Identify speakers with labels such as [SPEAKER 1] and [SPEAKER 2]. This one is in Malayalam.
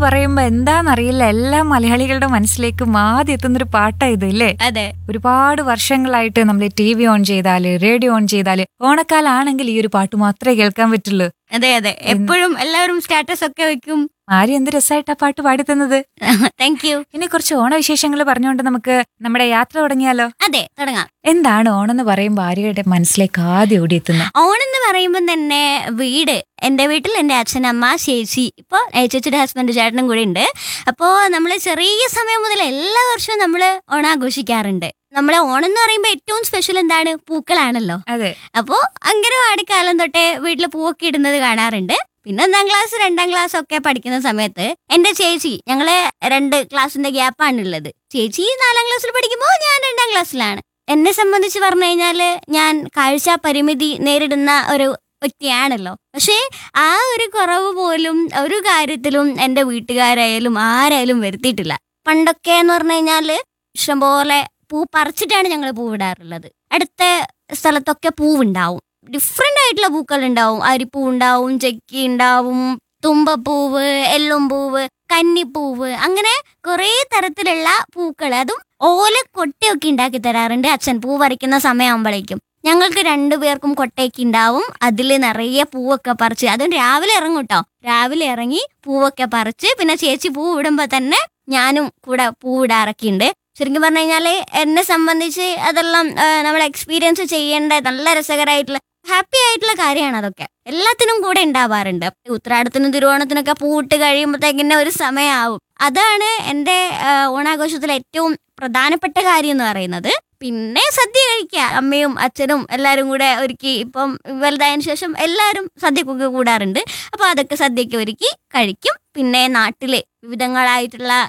[SPEAKER 1] പറയുമ്പോ എന്താന്നറിയില്ല എല്ലാ മലയാളികളുടെ മനസ്സിലേക്കും ആദ്യം എത്തുന്നൊരു പാട്ടാ ഇത് ഇല്ലേ
[SPEAKER 2] അതെ
[SPEAKER 1] ഒരുപാട് വർഷങ്ങളായിട്ട് നമ്മൾ ടി വി ഓൺ ചെയ്താല് റേഡിയോ ഓൺ ചെയ്താല് ഓണക്കാലാണെങ്കിൽ ഈ ഒരു പാട്ട് മാത്രമേ കേൾക്കാൻ പറ്റുള്ളൂ
[SPEAKER 2] അതെ അതെ എപ്പോഴും എല്ലാവരും സ്റ്റാറ്റസ് ഒക്കെ വെക്കും
[SPEAKER 1] ആര് എന്ത് രസമായിട്ട് ആ പാട്ട് പാടി തന്നത്
[SPEAKER 2] താങ്ക് യു
[SPEAKER 1] ഇനി കുറച്ച് ഓണവിശേഷങ്ങൾ പറഞ്ഞുകൊണ്ട് നമുക്ക് നമ്മുടെ യാത്ര തുടങ്ങിയാലോ
[SPEAKER 2] അതെ തുടങ്ങാം
[SPEAKER 1] എന്താണ് ഓണം എന്ന് പറയുമ്പോൾ ആര്യയുടെ മനസ്സിലേക്ക് ആദ്യം ഓടിയെത്തുന്നത്
[SPEAKER 2] ഓണം എന്ന് പറയുമ്പോൾ തന്നെ വീട് എൻ്റെ വീട്ടിൽ എൻ്റെ അച്ഛനമ്മ ചേച്ചി ഇപ്പോൾ ചേച്ചിയുടെ ഹസ്ബൻഡ് ചേട്ടനും കൂടെ ഉണ്ട് അപ്പോൾ നമ്മൾ ചെറിയ സമയം മുതൽ എല്ലാ വർഷവും നമ്മൾ ഓണം ആഘോഷിക്കാറുണ്ട് നമ്മളെ ഓണം എന്ന് പറയുമ്പോൾ ഏറ്റവും സ്പെഷ്യൽ എന്താണ് പൂക്കളാണല്ലോ
[SPEAKER 1] അതെ
[SPEAKER 2] അപ്പോൾ അംഗനവാടി കാലം തൊട്ടേ വീട്ടിൽ പൂവൊക്കെ ഇടുന്നത് കാണാറുണ്ട് പിന്നെ ഒന്നാം ക്ലാസ് രണ്ടാം ക്ലാസ് ഒക്കെ പഠിക്കുന്ന സമയത്ത് എന്റെ ചേച്ചി ഞങ്ങളെ രണ്ട് ക്ലാസ്സിന്റെ ഗ്യാപ്പാണുള്ളത് ചേച്ചി നാലാം ക്ലാസ്സിൽ പഠിക്കുമ്പോൾ ഞാൻ രണ്ടാം ക്ലാസ്സിലാണ് എന്നെ സംബന്ധിച്ച് പറഞ്ഞു കഴിഞ്ഞാല് ഞാൻ കാഴ്ച പരിമിതി നേരിടുന്ന ഒരു വ്യക്തിയാണല്ലോ പക്ഷേ ആ ഒരു കുറവ് പോലും ഒരു കാര്യത്തിലും എൻ്റെ വീട്ടുകാരായാലും ആരായാലും വരുത്തിയിട്ടില്ല പണ്ടൊക്കെ എന്ന് പറഞ്ഞു കഴിഞ്ഞാല് ഇഷ്ടംപോലെ പൂ പറിച്ചിട്ടാണ് ഞങ്ങൾ പൂവിടാറുള്ളത് അടുത്ത സ്ഥലത്തൊക്കെ പൂവുണ്ടാവും ഡിഫറെൻ്റ് ആയിട്ടുള്ള പൂക്കൾ ഉണ്ടാവും അരിപ്പൂ ഉണ്ടാവും ചെക്കി ഉണ്ടാവും തുമ്പപ്പൂവ് എല്ലുംപൂവ് കന്നിപ്പൂവ് അങ്ങനെ കുറേ തരത്തിലുള്ള പൂക്കൾ അതും ഓല കൊട്ടയൊക്കെ ഉണ്ടാക്കി തരാറുണ്ട് അച്ഛൻ പൂ പറിക്കുന്ന സമയമാകുമ്പോഴേക്കും ഞങ്ങൾക്ക് രണ്ടുപേർക്കും കൊട്ടയൊക്കെ ഉണ്ടാവും അതിൽ നിറയെ പൂവൊക്കെ പറിച്ച് അതും രാവിലെ ഇറങ്ങും കേട്ടോ രാവിലെ ഇറങ്ങി പൂവൊക്കെ പറിച്ച് പിന്നെ ചേച്ചി പൂ ഇടുമ്പോൾ തന്നെ ഞാനും കൂടെ പൂ ഇടാറൊക്കെ ഉണ്ട് ശരിക്കും പറഞ്ഞു കഴിഞ്ഞാൽ എന്നെ സംബന്ധിച്ച് അതെല്ലാം നമ്മൾ എക്സ്പീരിയൻസ് ചെയ്യേണ്ട നല്ല രസകരമായിട്ടുള്ള ഹാപ്പി ആയിട്ടുള്ള കാര്യമാണ് അതൊക്കെ എല്ലാത്തിനും കൂടെ ഉണ്ടാവാറുണ്ട് ഉത്രാടത്തിനും തിരുവോണത്തിനൊക്കെ പൂട്ട് കഴിയുമ്പോഴത്തേക്കിന്നെ ഒരു സമയമാവും അതാണ് എൻ്റെ ആ, ഓണാഘോഷത്തിലെ ഏറ്റവും പ്രധാനപ്പെട്ട കാര്യം എന്ന് പറയുന്നത് പിന്നെ സദ്യ കഴിക്കുക അമ്മയും അച്ഛനും എല്ലാവരും കൂടെ ഒരുക്കി ഇപ്പം വലുതായതിനു ശേഷം എല്ലാവരും സദ്യക്കൊക്കെ കൂടാറുണ്ട് അപ്പോൾ അതൊക്കെ സദ്യക്ക് ഒരുക്കി കഴിക്കും പിന്നെ നാട്ടിലെ വിവിധങ്ങളായിട്ടുള്ള